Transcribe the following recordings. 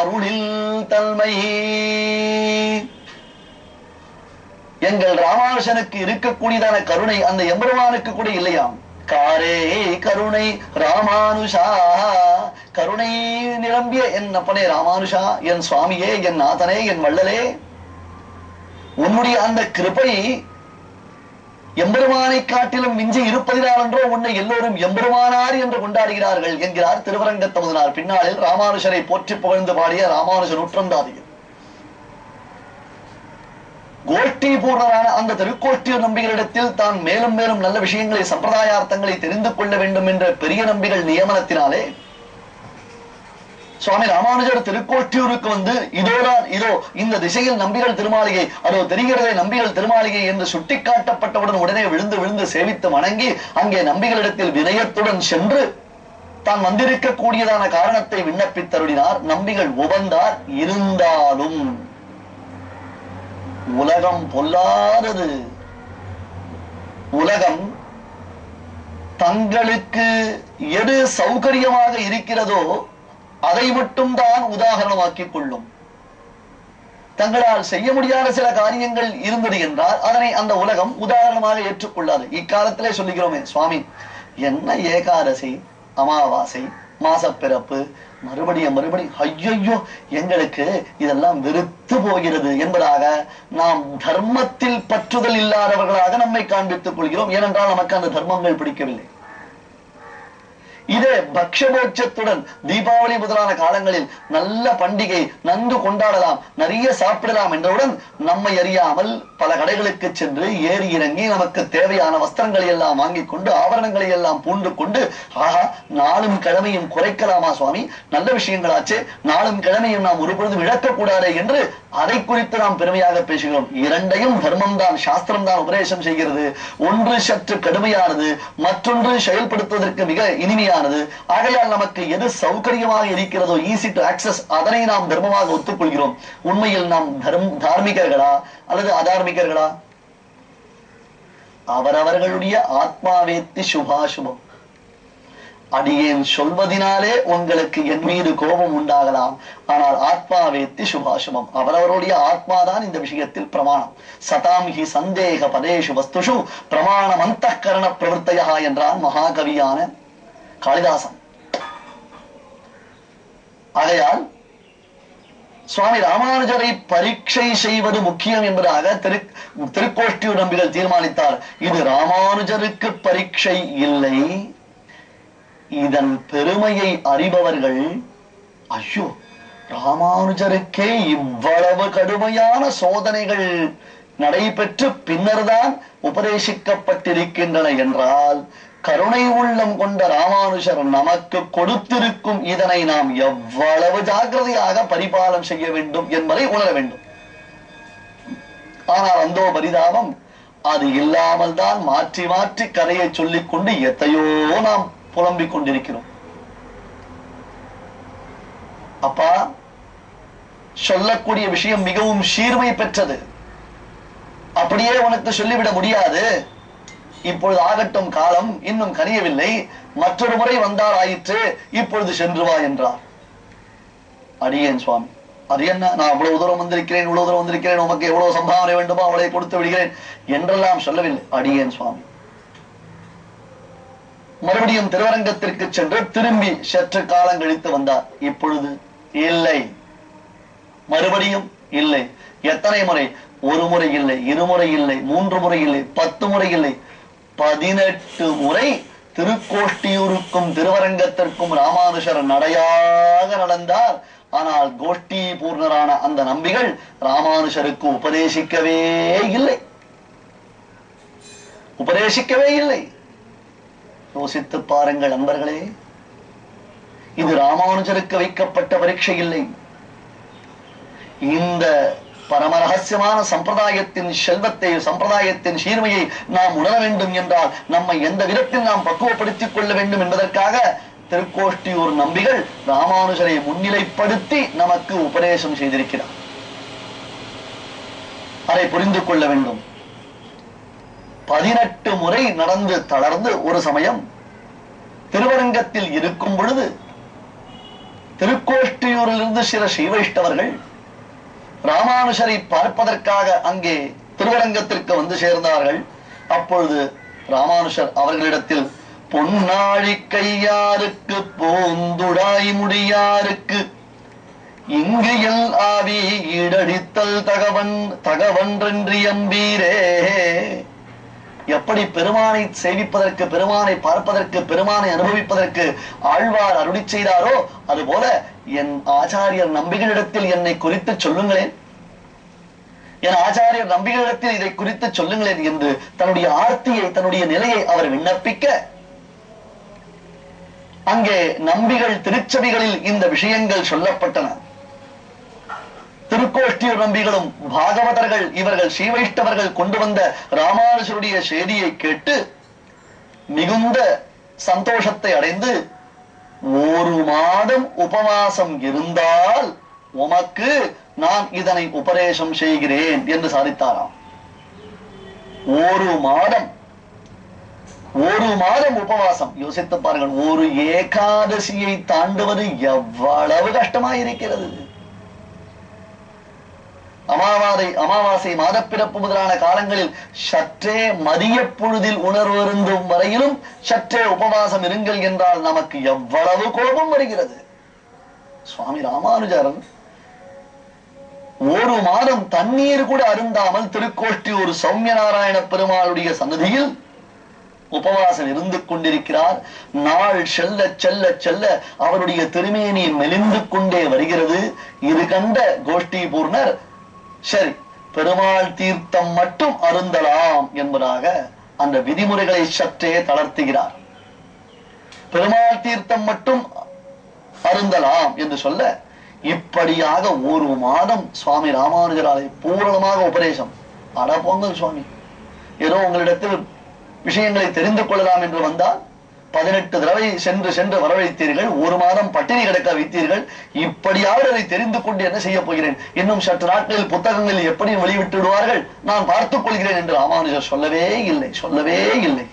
அருளில் தன்மை எங்கள் ராமானுஷனுக்கு இருக்கக்கூடியதான கருணை அந்த எம்பெருமானுக்கு கூட இல்லையாம் காரே கருணை ராமானுஷா கருணை நிரம்பிய என் அப்பனே ராமானுஷா என் சுவாமியே என் நாதனே என் வள்ளலே உன்னுடைய அந்த கிருபை எம்பெருமானை காட்டிலும் மிஞ்சி இருப்பதினாலன்றோ உன்னை எல்லோரும் எம்பெருமானார் என்று கொண்டாடுகிறார்கள் என்கிறார் திருவரங்க தமுதனார் பின்னாளில் ராமானுஷரை போற்றி புகழ்ந்து பாடிய ராமானுஷ நூற்றந்தாதிகள் கோஷ்டி பூர்ணரான அந்த திருக்கோஷ்டியூர் நம்பிகளிடத்தில் தான் மேலும் மேலும் நல்ல விஷயங்களை சம்பிரதாயார்த்தங்களை தெரிந்து கொள்ள வேண்டும் என்ற பெரிய நம்பிகள் நியமனத்தினாலே சுவாமி ராமானுஜர் திருக்கோட்டியூருக்கு வந்து இதோதான் இதோ இந்த திசையில் நம்பிகள் திருமாளிகை அதோ தெரிகிறதே நம்பிகள் திருமாளிகை என்று சுட்டிக்காட்டப்பட்டவுடன் உடனே விழுந்து விழுந்து சேவித்து வணங்கி அங்கே நம்பிகளிடத்தில் வினயத்துடன் சென்று தான் வந்திருக்க கூடியதான காரணத்தை விண்ணப்பித்தருளினார் நம்பிகள் உவந்தார் இருந்தாலும் உலகம் பொல்லாதது உலகம் தங்களுக்கு எது சௌகரியமாக இருக்கிறதோ அதை மட்டும் தான் உதாரணமாக்கிக் கொள்ளும் தங்களால் செய்ய முடியாத சில காரியங்கள் இருந்தது என்றால் அதனை அந்த உலகம் உதாரணமாக ஏற்றுக்கொள்ளாது இக்காலத்திலே சொல்லுகிறோமே சுவாமி என்ன ஏகாதசி அமாவாசை மாசப்பிறப்பு மறுபடியும் மறுபடியும் ஐயையோ எங்களுக்கு இதெல்லாம் வெறுத்து போகிறது என்பதாக நாம் தர்மத்தில் பற்றுதல் இல்லாதவர்களாக நம்மை காண்பித்துக் கொள்கிறோம் ஏனென்றால் நமக்கு அந்த தர்மங்கள் பிடிக்கவில்லை இதே பக்ஷபோட்சத்துடன் தீபாவளி முதலான காலங்களில் நல்ல பண்டிகை நன்கு கொண்டாடலாம் நிறைய சாப்பிடலாம் என்றவுடன் நம்மை அறியாமல் பல கடைகளுக்கு சென்று ஏறி இறங்கி நமக்கு தேவையான வஸ்திரங்களை எல்லாம் வாங்கிக் கொண்டு ஆபரணங்களை எல்லாம் பூண்டு கொண்டு ஆஹா நாளும் கிழமையும் குறைக்கலாமா சுவாமி நல்ல விஷயங்களாச்சு நாளும் கிழமையும் நாம் ஒரு பொழுதும் இழக்கக்கூடாது என்று அதை குறித்து நாம் பெருமையாக பேசுகிறோம் இரண்டையும் தர்மம் தான் சாஸ்திரம் தான் உபதேசம் செய்கிறது ஒன்று சற்று கடுமையானது மற்றொன்று செயல்படுத்துவதற்கு மிக இனிமையானது ஆகையால் நமக்கு எது சௌகரியமாக இருக்கிறதோ ஈஸி டு ஆக்சஸ் அதனை நாம் தர்மமாக ஒத்துக்கொள்கிறோம் உண்மையில் நாம் தர்ம தார்மிகர்களா அல்லது அதார்மிகர்களா அவரவர்களுடைய ஆத்மாவேத்தி சுபாசுபம் அடியேன் சொல்வதினாலே உங்களுக்கு என் மீது கோபம் உண்டாகலாம் ஆனால் ஆத்மாவேத்தி சுபாசுபம் அவரவருடைய ஆத்மாதான் இந்த விஷயத்தில் பிரமாணம் சதாம் ஹி சந்தேக பதேஷு வஸ்துஷு பிரமாணம் அந்த கரண பிரவர்த்தையா என்றான் மகாகவியான காளிதாசன் ஆகையால் சுவாமி ராமானுஜரை பரீட்சை செய்வது முக்கியம் என்பதாக திரு திருக்கோஷ்டியூர் நம்பிகள் தீர்மானித்தார் இது ராமானுஜருக்கு பரீட்சை இல்லை இதன் பெருமையை அறிபவர்கள் ஐயோ ராமானுஜருக்கே இவ்வளவு கடுமையான சோதனைகள் நடைபெற்று பின்னர்தான் உபதேசிக்கப்பட்டிருக்கின்றன என்றால் கருணை உள்ளம் கொண்ட ராமானுஜர் நமக்கு கொடுத்திருக்கும் இதனை நாம் எவ்வளவு ஜாக்கிரதையாக பரிபாலம் செய்ய வேண்டும் என்பதை உணர வேண்டும் ஆனால் அந்தோ பரிதாபம் அது இல்லாமல் தான் மாற்றி மாற்றி கதையை சொல்லிக் கொண்டு எத்தையோ நாம் புலம்பிக் கொண்டிருக்கிறோம் அப்பா சொல்லக்கூடிய விஷயம் மிகவும் சீர்மை பெற்றது அப்படியே உனக்கு சொல்லிவிட முடியாது இப்பொழுது ஆகட்டும் காலம் இன்னும் கனியவில்லை மற்றொரு முறை வந்தால் ஆயிற்று இப்பொழுது சென்று வா என்றார் அடியேன் சுவாமி அது என்ன நான் அவ்வளவு தூரம் வந்திருக்கிறேன் இவ்வளவு தூரம் வந்திருக்கிறேன் உமக்கு எவ்வளவு சம்பாவனை வேண்டுமோ அவளை கொடுத்து விடுகிறேன் என்றெல்லாம் சொல்லவில்லை அடியேன் சுவாமி மறுபடியும் திருவரங்கத்திற்கு சென்று திரும்பி சற்று காலம் கழித்து வந்தார் இப்பொழுது இல்லை மறுபடியும் இல்லை எத்தனை முறை ஒரு முறை இல்லை இருமுறை இல்லை மூன்று முறை இல்லை பத்து முறை இல்லை பதினெட்டு முறை திருக்கோஷ்டியூருக்கும் திருவரங்கத்திற்கும் ராமானுஷர் நடையாக நடந்தார் ஆனால் கோஷ்டி பூர்ணரான அந்த நம்பிகள் ராமானுஷருக்கு உபதேசிக்கவே இல்லை உபதேசிக்கவே இல்லை யோசித்து பாருங்கள் நண்பர்களே இது ராமானுஜருக்கு வைக்கப்பட்ட பரீட்சை இல்லை இந்த பரம ரகசியமான சம்பிரதாயத்தின் செல்வத்தை சம்பிரதாயத்தின் சீர்மையை நாம் உணர வேண்டும் என்றால் நம்மை எந்த விதத்தில் நாம் பக்குவப்படுத்திக் கொள்ள வேண்டும் என்பதற்காக திருக்கோஷ்டியூர் நம்பிகள் ராமானுஜரை முன்னிலைப்படுத்தி நமக்கு உபதேசம் செய்திருக்கிறார் அதை புரிந்து கொள்ள வேண்டும் பதினெட்டு முறை நடந்து தளர்ந்து ஒரு சமயம் திருவரங்கத்தில் இருக்கும் பொழுது திருக்கோஷ்டியூரிலிருந்து சில ஸ்ரீவைஷ்ணவர்கள் ராமானுஷரை பார்ப்பதற்காக அங்கே திருவரங்கத்திற்கு வந்து சேர்ந்தார்கள் அப்பொழுது ராமானுஷர் அவர்களிடத்தில் பொன்னாழி கையாருக்கு போந்துடாய் முடியாருக்கு இங்கு எல் ஆவி ஈடடித்தல் தகவன் தகவன்றென்று எம்பீரே எப்படி பெருமானை சேவிப்பதற்கு பெருமானை பார்ப்பதற்கு பெருமானை அனுபவிப்பதற்கு ஆழ்வார் அருளி செய்தாரோ அதுபோல என் ஆச்சாரியர் நம்பிகளிடத்தில் என்னை குறித்து சொல்லுங்களேன் என் ஆச்சாரியர் நம்பிகளிடத்தில் இதை குறித்து சொல்லுங்களேன் என்று தன்னுடைய ஆர்த்தியை தன்னுடைய நிலையை அவர் விண்ணப்பிக்க அங்கே நம்பிகள் திருச்சபைகளில் இந்த விஷயங்கள் சொல்லப்பட்டன திருக்கோஷ்டியூர் நம்பிகளும் பாகவதர்கள் இவர்கள் ஸ்ரீவைஷ்ணவர்கள் கொண்டு வந்த ராமானுஜருடைய செய்தியை கேட்டு மிகுந்த சந்தோஷத்தை அடைந்து ஒரு மாதம் உபவாசம் இருந்தால் உமக்கு நான் இதனை உபதேசம் செய்கிறேன் என்று சாதித்தாராம் ஒரு மாதம் ஒரு மாதம் உபவாசம் யோசித்து பாருங்கள் ஒரு ஏகாதசியை தாண்டுவது எவ்வளவு கஷ்டமாயிருக்கிறது அமாவாதை அமாவாசை மாதப்பிறப்பு முதலான காலங்களில் சற்றே மதிய பொழுதில் உணர்வருந்தும் வரையிலும் சற்றே உபவாசம் இருங்கள் என்றால் நமக்கு எவ்வளவு கோபம் வருகிறது சுவாமி ராமானுஜரன் ஒரு மாதம் தண்ணீர் கூட அருந்தாமல் திருக்கோஷ்டி ஒரு சௌமிய நாராயண பெருமாளுடைய சன்னதியில் உபவாசம் இருந்து கொண்டிருக்கிறார் நாள் செல்ல செல்ல செல்ல அவருடைய திருமேனி மெலிந்து கொண்டே வருகிறது இது கண்ட கோஷ்டி பூர்ணர் சரி பெருமாள் தீர்த்தம் மட்டும் அருந்தலாம் என்பதாக அந்த விதிமுறைகளை சற்றே தளர்த்துகிறார் பெருமாள் தீர்த்தம் மட்டும் அருந்தலாம் என்று சொல்ல இப்படியாக ஒரு மாதம் சுவாமி ராமானுஜராலை பூரணமாக உபதேசம் அட பொங்கல் சுவாமி ஏதோ உங்களிடத்தில் விஷயங்களை தெரிந்து கொள்ளலாம் என்று வந்தால் பதினெட்டு தடவை சென்று சென்று வரவழைத்தீர்கள் ஒரு மாதம் பட்டினி கிடக்க வைத்தீர்கள் இப்படியாவது அதை தெரிந்து கொண்டு என்ன செய்ய போகிறேன் இன்னும் சற்று நாட்களில் புத்தகங்களில் எப்படி வெளிவிட்டு விடுவார்கள் நான் பார்த்துக் கொள்கிறேன் என்று ராமானுஜர் சொல்லவே இல்லை சொல்லவே இல்லை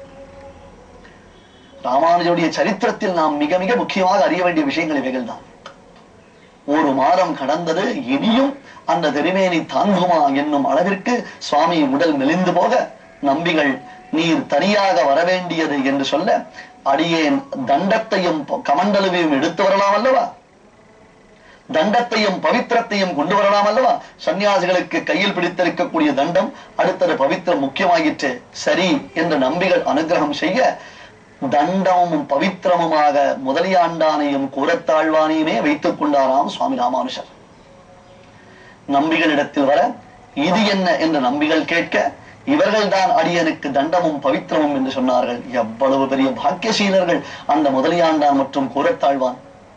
ராமானுஜருடைய சரித்திரத்தில் நாம் மிக மிக முக்கியமாக அறிய வேண்டிய விஷயங்கள் இவைகள் தான் ஒரு மாதம் கடந்தது இனியும் அந்த திருமேனி தாங்குமா என்னும் அளவிற்கு சுவாமி உடல் மெலிந்து போக நம்பிகள் நீர் தனியாக வரவேண்டியது என்று சொல்ல அடியேன் தண்டத்தையும் கமண்டலுவையும் எடுத்து வரலாம் அல்லவா தண்டத்தையும் பவித்திரத்தையும் கொண்டு வரலாம் அல்லவா சன்னியாசிகளுக்கு கையில் பிடித்திருக்கக்கூடிய தண்டம் அடுத்தது பவித்திரம் முக்கியமாயிற்று சரி என்று நம்பிகள் அனுகிரகம் செய்ய தண்டமும் பவித்திரமுமாக முதலியாண்டானையும் கூரத்தாழ்வானையுமே வைத்துக் கொண்டாராம் சுவாமி ராமானுஷர் நம்பிகளிடத்தில் வர இது என்ன என்று நம்பிகள் கேட்க இவர்கள் தான் அடியனுக்கு தண்டமும் பவித்திரமும் என்று சொன்னார்கள் எவ்வளவு பெரிய பாக்கியசீலர்கள் அந்த முதலியாண்டான் மற்றும் கூரத்தாழ்வான்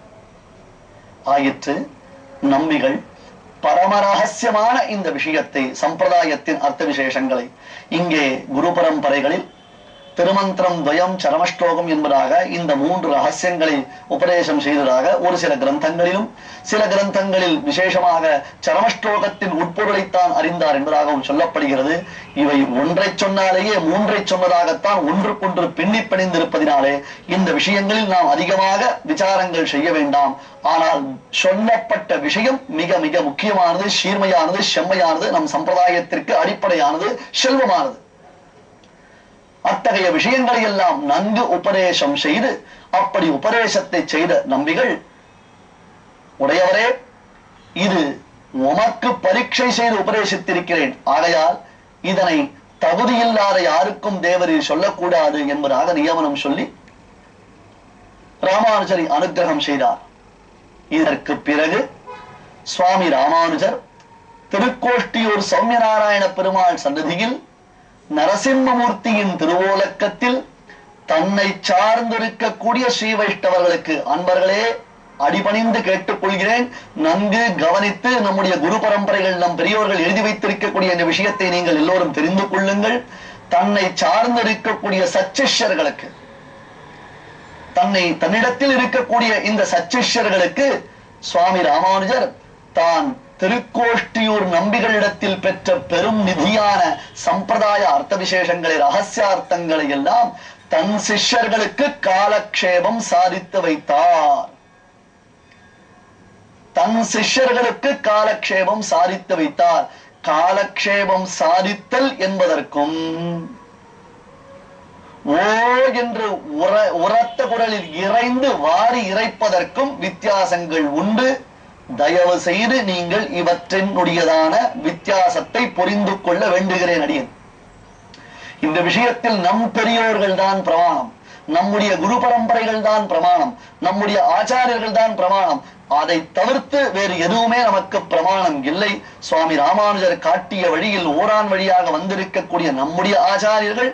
ஆயிற்று நம்பிகள் பரமரகசியமான இந்த விஷயத்தை சம்பிரதாயத்தின் அர்த்த விசேஷங்களை இங்கே குரு பரம்பரைகளில் திருமந்திரம் துவயம் சரமஸ்லோகம் என்பதாக இந்த மூன்று ரகசியங்களை உபதேசம் செய்ததாக ஒரு சில கிரந்தங்களிலும் சில கிரந்தங்களில் விசேஷமாக சரமஸ்லோகத்தின் உட்பொருளைத்தான் அறிந்தார் என்பதாகவும் சொல்லப்படுகிறது இவை ஒன்றை சொன்னாலேயே மூன்றை சொன்னதாகத்தான் ஒன்றுக்கொன்று பின்னி பிணைந்திருப்பதினாலே இந்த விஷயங்களில் நாம் அதிகமாக விசாரங்கள் செய்ய வேண்டாம் ஆனால் சொல்லப்பட்ட விஷயம் மிக மிக முக்கியமானது சீர்மையானது செம்மையானது நம் சம்பிரதாயத்திற்கு அடிப்படையானது செல்வமானது அத்தகைய விஷயங்களை எல்லாம் நன்கு உபதேசம் செய்து அப்படி உபதேசத்தை செய்த நம்பிகள் உடையவரே இது உமக்கு பரீட்சை செய்து உபதேசித்திருக்கிறேன் ஆகையால் இதனை தகுதியில்லாத யாருக்கும் தேவரில் சொல்லக்கூடாது என்பதாக நியமனம் சொல்லி ராமானுஜரை அனுகிரகம் செய்தார் இதற்கு பிறகு சுவாமி ராமானுஜர் திருக்கோஷ்டியூர் சௌமியநாராயண பெருமாள் சன்னதியில் நரசிம்மமூர்த்தியின் திருவோலக்கத்தில் தன்னை சார்ந்திருக்கக்கூடிய ஸ்ரீ வைஷ்ணவர்களுக்கு அன்பர்களே அடிபணிந்து கேட்டுக்கொள்கிறேன் நன்கு கவனித்து நம்முடைய குரு பரம்பரைகள் நம் பெரியோர்கள் எழுதி வைத்திருக்கக்கூடிய இந்த விஷயத்தை நீங்கள் எல்லோரும் தெரிந்து கொள்ளுங்கள் தன்னை சார்ந்திருக்கக்கூடிய சச்சிஷ்யர்களுக்கு தன்னை தன்னிடத்தில் இருக்கக்கூடிய இந்த சச்சிஷ்யர்களுக்கு சுவாமி ராமானுஜர் தான் திருக்கோஷ்டியூர் நம்பிகளிடத்தில் பெற்ற பெரும் நிதியான சம்பிரதாய அர்த்த விசேஷங்களை ரகசியார்த்தங்களை எல்லாம் தன் சிஷ்யர்களுக்கு காலக்ஷேபம் சாதித்து வைத்தார் தன் சிஷ்யர்களுக்கு காலக்ஷேபம் சாதித்து வைத்தார் காலக்ஷேபம் சாதித்தல் என்பதற்கும் ஓ என்று உர உரத்த குரலில் இறைந்து வாரி இறைப்பதற்கும் வித்தியாசங்கள் உண்டு தயவு செய்து நீங்கள் இவற்றினுடையதான வித்தியாசத்தை புரிந்து கொள்ள வேண்டுகிறேன் அடியேன் இந்த விஷயத்தில் நம் பெரியோர்கள் தான் பிரமாணம் நம்முடைய குரு பரம்பரைகள் தான் பிரமாணம் நம்முடைய ஆச்சாரியர்கள் தான் பிரமாணம் அதை தவிர்த்து வேறு எதுவுமே நமக்கு பிரமாணம் இல்லை சுவாமி ராமானுஜர் காட்டிய வழியில் ஓரான் வழியாக வந்திருக்கக்கூடிய நம்முடைய ஆச்சாரியர்கள்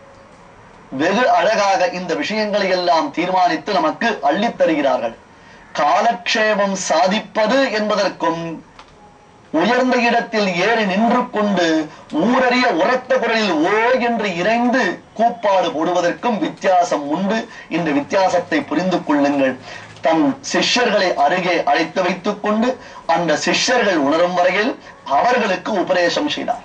வெகு அழகாக இந்த விஷயங்களை எல்லாம் தீர்மானித்து நமக்கு அள்ளித் தருகிறார்கள் காலக்ஷேபம் சாதிப்பது என்பதற்கும் உயர்ந்த இடத்தில் ஏறி நின்று கொண்டு ஊரறிய உரத்த குரலில் ஓ என்று இறைந்து கூப்பாடு போடுவதற்கும் வித்தியாசம் உண்டு இந்த வித்தியாசத்தை புரிந்து கொள்ளுங்கள் தன் சிஷ்யர்களை அருகே அழைத்து வைத்துக் கொண்டு அந்த சிஷ்யர்கள் உணரும் வரையில் அவர்களுக்கு உபதேசம் செய்தார்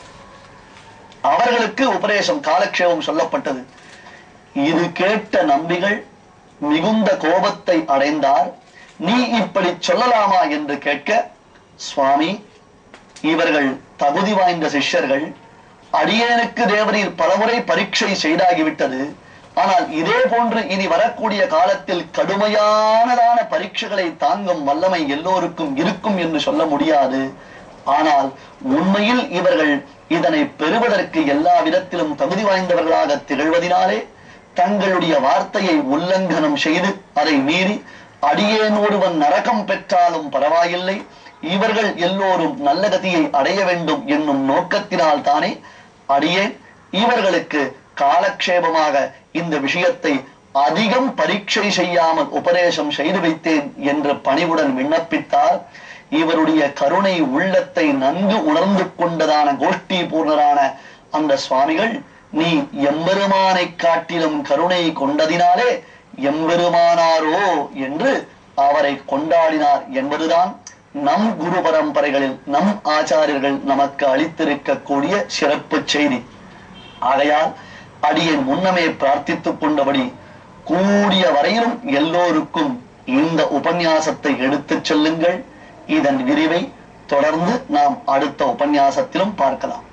அவர்களுக்கு உபதேசம் காலக்ஷேபம் சொல்லப்பட்டது இது கேட்ட நம்பிகள் மிகுந்த கோபத்தை அடைந்தார் நீ இப்படி சொல்லலாமா என்று கேட்க சுவாமி இவர்கள் தகுதி வாய்ந்த சிஷ்யர்கள் அடியேனுக்கு தேவரீர் பலமுறை பரீட்சை செய்தாகிவிட்டது ஆனால் இதே போன்று இனி வரக்கூடிய காலத்தில் கடுமையானதான பரீட்சைகளை தாங்கும் வல்லமை எல்லோருக்கும் இருக்கும் என்று சொல்ல முடியாது ஆனால் உண்மையில் இவர்கள் இதனை பெறுவதற்கு எல்லா விதத்திலும் தகுதி வாய்ந்தவர்களாக திகழ்வதினாலே தங்களுடைய வார்த்தையை உல்லங்கனம் செய்து அதை மீறி அடியேன் ஒருவன் நரகம் பெற்றாலும் பரவாயில்லை இவர்கள் எல்லோரும் நல்ல கதியை அடைய வேண்டும் என்னும் நோக்கத்தினால் தானே அடியேன் இவர்களுக்கு காலக்ஷேபமாக இந்த விஷயத்தை அதிகம் பரீட்சை செய்யாமல் உபதேசம் செய்து வைத்தேன் என்று பணிவுடன் விண்ணப்பித்தார் இவருடைய கருணை உள்ளத்தை நன்கு உணர்ந்து கொண்டதான கோஷ்டி பூர்ணரான அந்த சுவாமிகள் நீ எம்பெருமானை காட்டிலும் கருணை கொண்டதினாலே எம்பெருமானாரோ என்று அவரை கொண்டாடினார் என்பதுதான் நம் குரு பரம்பரைகளில் நம் ஆச்சாரியர்கள் நமக்கு அளித்திருக்கக்கூடிய சிறப்பு செய்தி ஆகையால் அடியேன் முன்னமே பிரார்த்தித்துக் கொண்டபடி கூடிய வரையிலும் எல்லோருக்கும் இந்த உபன்யாசத்தை எடுத்துச் செல்லுங்கள் இதன் விரிவை தொடர்ந்து நாம் அடுத்த உபன்யாசத்திலும் பார்க்கலாம்